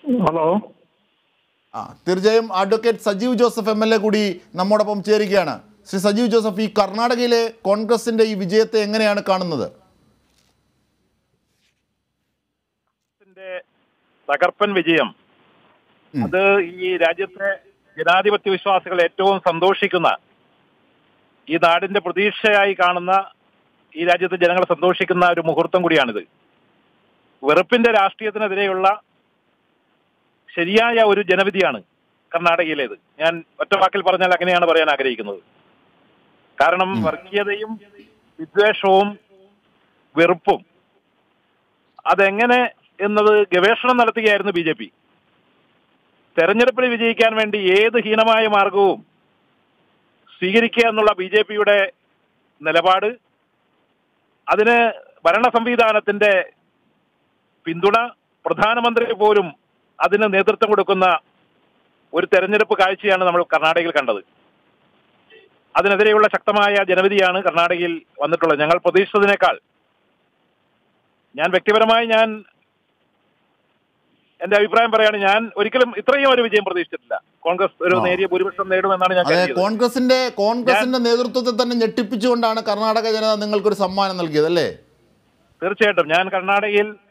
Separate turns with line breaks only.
Hello
ആ തീർച്ചയായും advocate Sajeev Joseph M L A കൂടി നമ്മോടൊപ്പം ചേരുകയാണ് ശ്രീ സജീവ് ജോസഫ് ഈ കർണാടകയിലെ കോൺഗ്രസിന്റെ ഈ വിജയത്തെ എങ്ങനെയാണ് കാണുന്നത്
ത്തിന്റെ തകർപ്പൻ വിജയം അത് ഈ രാജ്യത്തെ ജനാധിപത്യ വിശ്വാസികൾ ഏറ്റവും സന്തോഷിക്കുന്ന ഈ നാടിന്റെ പ്രതീക്ഷയായി കാണുന്ന ഈ രാജ്യത്തെ ജനങ്ങൾ സന്തോഷിക്കുന്ന ഒരു മുഹൂർത്തം കൂടിയാണിത് വെറുപ്പിന്റെ രാഷ്ട്രീയത്തിനെതിരെയുള്ള ശരിയായ ഒരു ജനവിധിയാണ് കർണാടകയിലേത് ഞാൻ ഒറ്റ വാക്കിൽ പറഞ്ഞാൽ അങ്ങനെയാണ് പറയാൻ ആഗ്രഹിക്കുന്നത് കാരണം വർഗീയതയും വിദ്വേഷവും വെറുപ്പും അതെങ്ങനെ എന്നത് ഗവേഷണം നടത്തുകയായിരുന്നു ബി ജെ പി തെരഞ്ഞെടുപ്പിൽ വിജയിക്കാൻ വേണ്ടി ഏത് ഹീനമായ മാർഗവും സ്വീകരിക്കുക എന്നുള്ള ബി ജെ പിയുടെ നിലപാട് അതിന് ഭരണ സംവിധാനത്തിന്റെ പിന്തുണ പ്രധാനമന്ത്രി പോലും അതിന് നേതൃത്വം കൊടുക്കുന്ന ഒരു തെരഞ്ഞെടുപ്പ് കാഴ്ചയാണ് നമ്മൾ കർണാടകയിൽ കണ്ടത് അതിനെതിരെയുള്ള ശക്തമായ ജനവിധിയാണ് കർണാടകയിൽ വന്നിട്ടുള്ളത് ഞങ്ങൾ പ്രതീക്ഷിച്ചതിനേക്കാൾ ഞാൻ വ്യക്തിപരമായി ഞാൻ എന്റെ അഭിപ്രായം പറയാണ് ഞാൻ ഒരിക്കലും ഇത്രയും ഒരു വിജയം പ്രതീക്ഷിച്ചിട്ടില്ല കോൺഗ്രസ് ഒരു
ആ.
നേരിയ ഭൂരിപക്ഷം നേടുമെന്നാണ് ഞാൻ
അതെ
കരുതിയത്
കോൺഗ്രസിന്റെ കോൺഗ്രസിന്റെ നേതൃത്വത്തെ തന്നെ ഞെട്ടിപ്പിച്ചുകൊണ്ടാണ് കർണാടക ജനത നിങ്ങൾക്കൊരു സമ്മാനം നൽകിയത് അല്ലേ
തീർച്ചയായിട്ടും ഞാൻ കർണാടകയിൽ